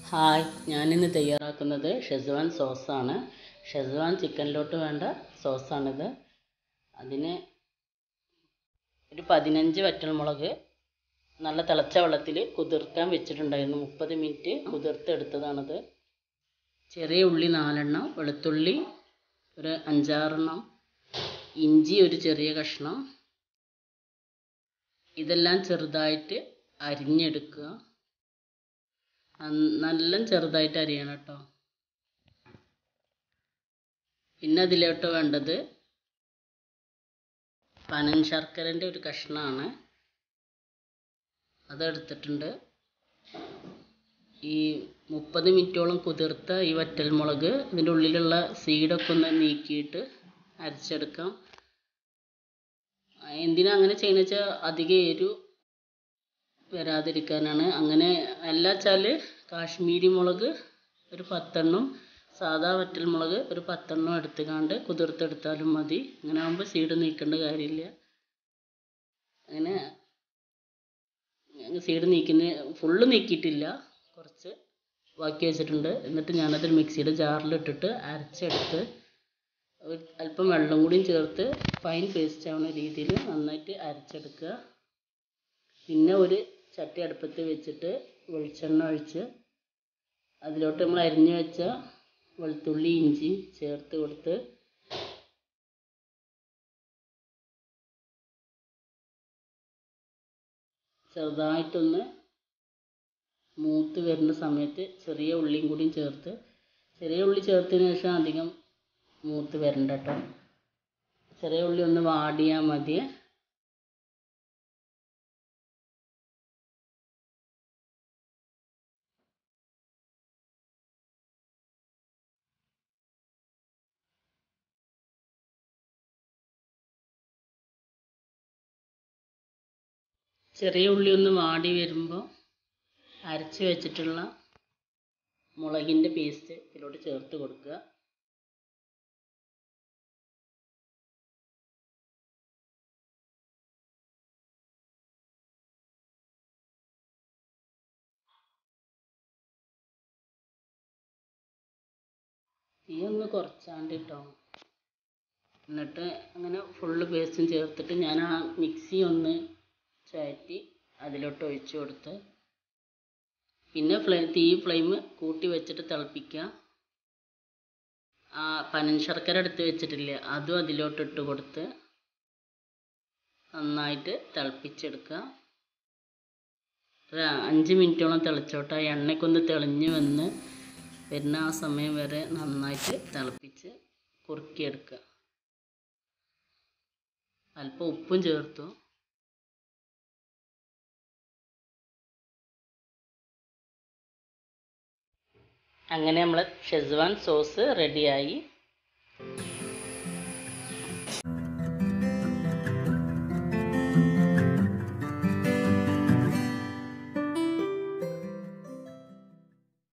hi ഞാനിന്ന് തയ്യാറാക്കുന്നത് schezwan സോസാണ് schezwan ചിക്കനിലോട്ട് വേണ്ട സോസാണിത് അതിന് ഒരു പതിനഞ്ച് വറ്റൽമുളക് നല്ല തിളച്ച വെള്ളത്തിൽ കുതിർക്കാൻ വെച്ചിട്ടുണ്ടായിരുന്നു മുപ്പത് മിനിറ്റ് കുതിർത്തെടുത്തതാണത് ചെറിയ ഉള്ളി നാലെണ്ണം വെളുത്തുള്ളി ഒരു അഞ്ചാറെണ്ണം ഇഞ്ചി ഒരു ചെറിയ കഷ്ണം ഇതെല്ലാം ചെറുതായിട്ട് അരിഞ്ഞെടുക്കുക നല്ല ചെറുതായിട്ട് അരിയണം കേട്ടോ പിന്നെ അതിലോട്ട് വേണ്ടത് പനൻ ശർക്കരൻ്റെ ഒരു കഷ്ണമാണ് അതെടുത്തിട്ടുണ്ട് ഈ മുപ്പത് മിനിറ്റോളം കുതിർത്ത ഈ വറ്റൽമുളക് ഇതിൻ്റെ ഉള്ളിലുള്ള സീഡൊക്കെ ഒന്ന് നീക്കിയിട്ട് അരച്ചെടുക്കാം എന്തിനാ അങ്ങനെ ചെയ്യുന്നത് വെച്ചാൽ അധികം എരു വരാതിരിക്കാനാണ് അങ്ങനെ അല്ല വെച്ചാൽ കാശ്മീരി മുളക് ഒരു പത്തെണ്ണം സാദാ വറ്റൽമുളക് ഒരു പത്തെണ്ണം എടുത്തുകാണ്ട് കുതിർത്തെടുത്താലും മതി അങ്ങനെ ആകുമ്പോൾ സീഡ് നീക്കേണ്ട കാര്യമില്ല അങ്ങനെ സീഡ് നീക്കുന്ന ഫുള്ള് നീക്കിയിട്ടില്ല കുറച്ച് ബാക്കി വെച്ചിട്ടുണ്ട് എന്നിട്ട് ഞാനത് മിക്സിയുടെ ജാറിലിട്ടിട്ട് അരച്ചെടുത്ത് അല്പം വെള്ളം കൂടിയും ചേർത്ത് ഫൈൻ പേസ്റ്റ് ആവുന്ന രീതിയിൽ നന്നായിട്ട് അരച്ചെടുക്കുക പിന്നെ ഒരു ചട്ടി അടുപ്പത്ത് വെച്ചിട്ട് വെളിച്ചെണ്ണ ഒഴിച്ച് അതിലോട്ട് നമ്മൾ അരിഞ്ഞു വെച്ച വെളുത്തുള്ളി ഇഞ്ചി ചേർത്ത് കൊടുത്ത് ചെറുതായിട്ടൊന്ന് മൂത്ത് വരുന്ന സമയത്ത് ചെറിയ ഉള്ളിയും കൂടിയും ചേർത്ത് ചെറിയ ഉള്ളി ചേർത്തതിന് ശേഷം അധികം മൂത്ത് വരണ്ട കേട്ടോ ചെറിയ ഉള്ളി ഒന്ന് വാടിയാൽ മതി ചെറിയ ഉള്ളി ഒന്ന് വാടി വരുമ്പോൾ അരച്ച് വെച്ചിട്ടുള്ള മുളകിൻ്റെ പേസ്റ്റ് ഇതിലോട്ട് ചേർത്ത് കൊടുക്കുക തീ ഒന്ന് കുറച്ചാണ്ട് കേട്ടോ എന്നിട്ട് അങ്ങനെ ഫുള്ള് പേസ്റ്റും ചേർത്തിട്ട് ഞാൻ ആ മിക്സി ഒന്ന് ചാറ്റി അതിലോട്ട് ഒഴിച്ച് കൊടുത്ത് പിന്നെ ഫ്ലേ തീ ഫ്ലെയിം കൂട്ടി വെച്ചിട്ട് തിളപ്പിക്കുക ആ പനൻ ശർക്കര എടുത്ത് വെച്ചിട്ടില്ലേ അതും അതിലോട്ട് ഇട്ട് കൊടുത്ത് നന്നായിട്ട് തിളപ്പിച്ചെടുക്കുക ഒരു അഞ്ച് മിനിറ്റോളം തിളച്ചോട്ടെ എണ്ണയ്ക്കൊന്ന് തെളിഞ്ഞ് വന്ന് വരുന്ന ആ സമയം വരെ നന്നായിട്ട് തിളപ്പിച്ച് കുറുക്കിയെടുക്കുക അല്പം ഉപ്പും ചേർത്തു അങ്ങനെ നമ്മൾ ഷെസ്വാൻ സോസ് റെഡിയായി